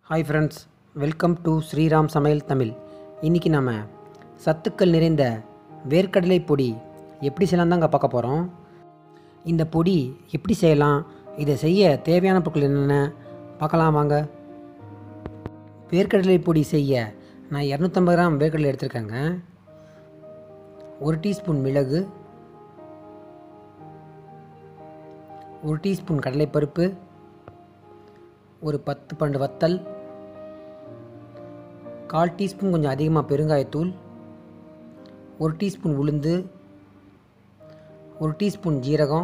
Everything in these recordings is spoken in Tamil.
hi friends welcome to Sriram சமையல் தமிழ் இன்றைக்கி நம்ம சத்துக்கள் நிறைந்த வேர்க்கடலை பொடி எப்படி செய்யலாம் தாங்க பார்க்க போகிறோம் இந்த பொடி எப்படி செய்யலாம் இதை செய்ய தேவையான பொருட்கள் என்னென்ன பார்க்கலாம் வாங்க வேர்க்கடலை பொடி செய்ய நான் இரநூத்தம்பது கிராம் வேர்க்கடலை எடுத்திருக்கேங்க ஒரு டீஸ்பூன் மிளகு ஒரு டீஸ்பூன் கடலைப்பருப்பு ஒரு பத்து பன்னெண்டு வத்தல் கால் டீஸ்பூன் கொஞ்சம் அதிகமாக பெருங்காயத்தூள் ஒரு டீஸ்பூன் உளுந்து ஒரு டீஸ்பூன் ஜீரகம்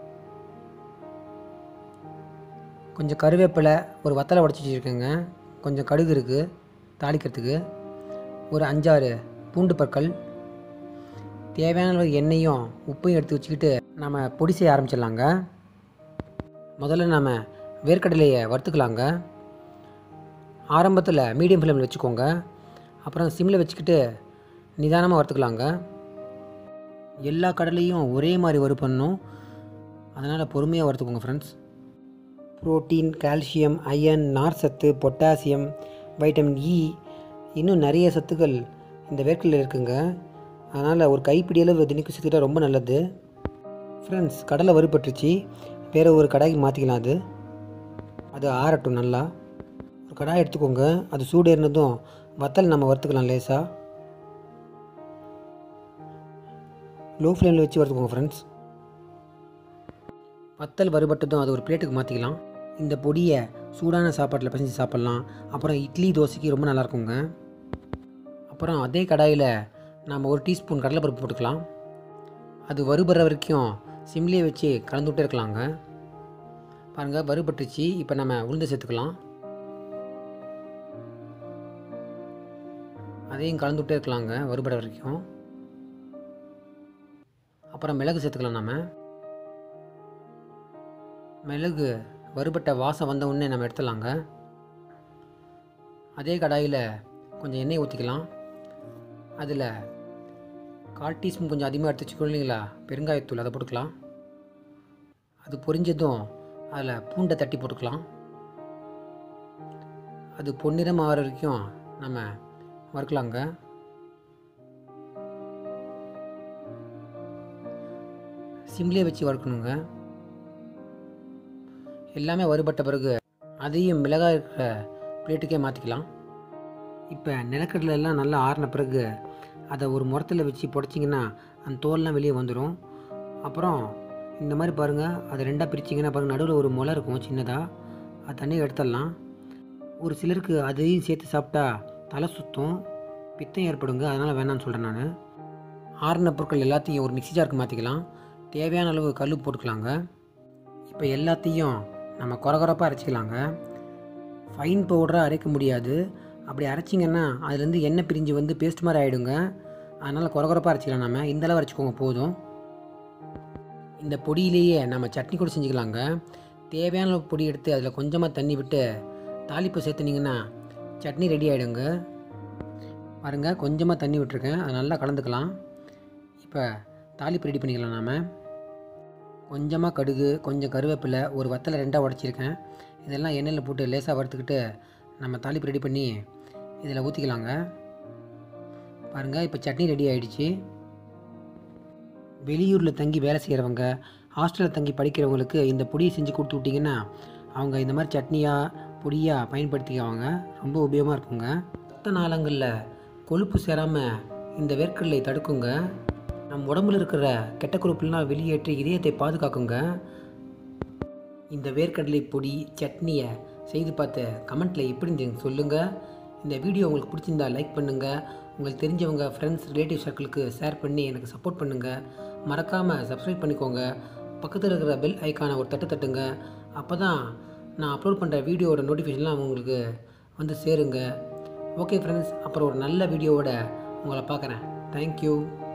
கொஞ்சம் கருவேப்பிலை ஒரு வத்தலை உடச்சி வச்சுருக்கேங்க கொஞ்சம் கடுகு இருக்குது தாளிக்கிறதுக்கு ஒரு அஞ்சாறு பூண்டு பற்கள் தேவையான அளவு எண்ணெயும் உப்பையும் எடுத்து வச்சுக்கிட்டு நம்ம பொடி செய்ய ஆரம்பிச்சிடலாங்க முதல்ல நம்ம வேர்க்கடலையை வறுத்துக்கலாங்க ஆரம்பத்தில் மீடியம் ஃப்ளேமில் வச்சுக்கோங்க அப்புறம் சிம்மில் வச்சுக்கிட்டு நிதானமாக வறுத்துக்கலாங்க எல்லா கடலையும் ஒரே மாதிரி வறுப்பண்ணணும் அதனால் பொறுமையாக வறுத்துக்கோங்க ஃப்ரெண்ட்ஸ் புரோட்டீன் கால்சியம் அயன் நார் சத்து பொட்டாசியம் வைட்டமின் இ இன்னும் நிறைய சத்துக்கள் இந்த வேர்க்கடலையில் இருக்குங்க அதனால் ஒரு கைப்பிடி அளவு தினிக்கு சேர்த்துக்கிட்டா ரொம்ப நல்லது ஃப்ரெண்ட்ஸ் கடலை வறுபட்டுருச்சு வேறு ஒரு கடாய்க்கு மாற்றிக்கலாம் அது அது ஆறட்டும் நல்லா ஒரு கடாய் எடுத்துக்கோங்க அது சூடு ஏறினதும் வத்தல் நம்ம வறுத்துக்கலாம் லேசாக லோ ஃப்ளேமில் வச்சு வறுத்துக்கோங்க ஃப்ரெண்ட்ஸ் வத்தல் வறுபட்டதும் அது ஒரு பிளேட்டுக்கு மாற்றிக்கலாம் இந்த பொடியை சூடான சாப்பாட்டில் பிசைஞ்சு சாப்பிட்லாம் அப்புறம் இட்லி தோசைக்கு ரொம்ப நல்லா இருக்குங்க அப்புறம் அதே கடாயில் நாம் ஒரு டீஸ்பூன் கடலைப்பருப்பு போட்டுக்கலாம் அது வறுபடுற வரைக்கும் சிம்லேயே வச்சு கலந்து விட்டே இருக்கலாங்க பாருங்கள் வறுபட்டுச்சு இப்போ நம்ம உளுந்து சேர்த்துக்கலாம் அதையும் கலந்து விட்டே இருக்கலாங்க வறுபட வரைக்கும் அப்புறம் மிளகு சேர்த்துக்கலாம் நம்ம மிளகு வறுபட்ட வாசம் வந்த உடனே நம்ம எடுத்துடலாங்க அதே கடாயில் கொஞ்சம் எண்ணெய் ஊற்றிக்கலாம் அதில் கால் டீஸ்பூன் கொஞ்சம் அதிகமாக எடுத்து வச்சுக்கணும் இல்லைங்களா பெருங்காயத்தூள் அதை போட்டுக்கலாம் அது பொரிஞ்சதும் அதில் பூண்டை தட்டி போட்டுக்கலாம் அது பொன்னிறம் ஆகிற வரைக்கும் நம்ம வறுக்கலாங்க சிம்லேயே வச்சு வறுக்கணுங்க எல்லாமே வறுபட்ட பிறகு அதையும் மிளகாய் இருக்கிற பிளேட்டுக்கே மாற்றிக்கலாம் இப்போ நிலக்கடலை எல்லாம் நல்லா ஆறின பிறகு அதை ஒரு முரத்தில் வச்சு புடச்சிங்கன்னா அந்த தோல்லாம் வெளியே வந்துடும் அப்புறம் இந்த மாதிரி பாருங்கள் அதை ரெண்டாக பிரிச்சிங்கன்னா பாருங்கள் நடுவில் ஒரு முளை இருக்கும் சின்னதாக அது தண்ணியை எடுத்துடலாம் ஒரு சிலருக்கு அதையும் சேர்த்து சாப்பிட்டா தலை சுத்தம் பித்தம் ஏற்படுங்க அதனால் வேணாம்னு சொல்கிறேன் நான் ஆறின பொருட்கள் எல்லாத்தையும் ஒரு மிக்ஸி ஜாருக்கு மாற்றிக்கலாம் தேவையான அளவு கல் போட்டுக்கலாங்க இப்போ எல்லாத்தையும் நம்ம குறகுறப்பாக அரைச்சிக்கலாங்க ஃபைன் பவுடராக அரைக்க முடியாது அப்படி அரைச்சிங்கன்னா அதுலேருந்து எண்ணெய் பிரிஞ்சு வந்து பேஸ்ட் மாதிரி ஆகிடுங்க அதனால் குறகுறப்பாக அரைச்சிக்கலாம் நம்ம இந்த அளவு அரைச்சிக்கோங்க போதும் இந்த பொடியிலேயே நம்ம சட்னி கூட செஞ்சுக்கலாங்க தேவையான அளவு பொடி எடுத்து அதில் கொஞ்சமாக தண்ணி விட்டு தாளிப்பு சேர்த்துனிங்கன்னா சட்னி ரெடி ஆகிடுங்க பாருங்க கொஞ்சமாக தண்ணி விட்டுருக்கேன் அதை நல்லா கலந்துக்கலாம் இப்போ தாளிப்பு ரெடி பண்ணிக்கலாம் நாம் கொஞ்சமாக கடுகு கொஞ்சம் கருவேப்பிலை ஒரு வத்தலை ரெண்டாக உடச்சிருக்கேன் இதெல்லாம் எண்ணெயில் போட்டு லேசாக வறுத்துக்கிட்டு நம்ம தாளிப்பு ரெடி பண்ணி இதில் ஊற்றிக்கலாங்க பாருங்கள் இப்போ சட்னி ரெடி ஆகிடுச்சு வெளியூரில் தங்கி வேலை செய்கிறவங்க ஹாஸ்டலில் தங்கி படிக்கிறவங்களுக்கு இந்த பொடியை செஞ்சு கொடுத்து விட்டிங்கன்னா அவங்க இந்த மாதிரி சட்னியாக பொடியாக பயன்படுத்திக்குவாங்க ரொம்ப உபயோகமாக இருக்குங்க ரத்த நாளங்களில் கொழுப்பு சேராமல் இந்த வேர்க்கடலை தடுக்குங்க நம் உடம்புல இருக்கிற கெட்ட கொழுப்புலாம் வெளியேற்றி இதயத்தை பாதுகாக்குங்க இந்த வேர்க்கடலை பொடி சட்னியை செய்து பார்த்து கமெண்ட்டில் எப்படி இருந்துச்சு சொல்லுங்கள் இந்த வீடியோ உங்களுக்கு பிடிச்சிருந்தா லைக் பண்ணுங்கள் உங்களுக்கு தெரிஞ்சவங்க ஃப்ரெண்ட்ஸ் ரிலேட்டிவ் சர்க்கிளுக்கு ஷேர் பண்ணி எனக்கு சப்போர்ட் பண்ணுங்கள் மறக்காமல் சப்ஸ்கிரைப் பண்ணிக்கோங்க பக்கத்தில் இருக்கிற பெல் ஐக்கானை ஒரு தட்டு தட்டுங்க அப்போ தான் நான் அப்லோட் பண்ணுற வீடியோவோட நோட்டிஃபிகேஷன்லாம் உங்களுக்கு வந்து சேருங்க ஓகே ஃப்ரெண்ட்ஸ் அப்புறம் ஒரு நல்ல வீடியோவோட உங்களை பார்க்குறேன் தேங்க்யூ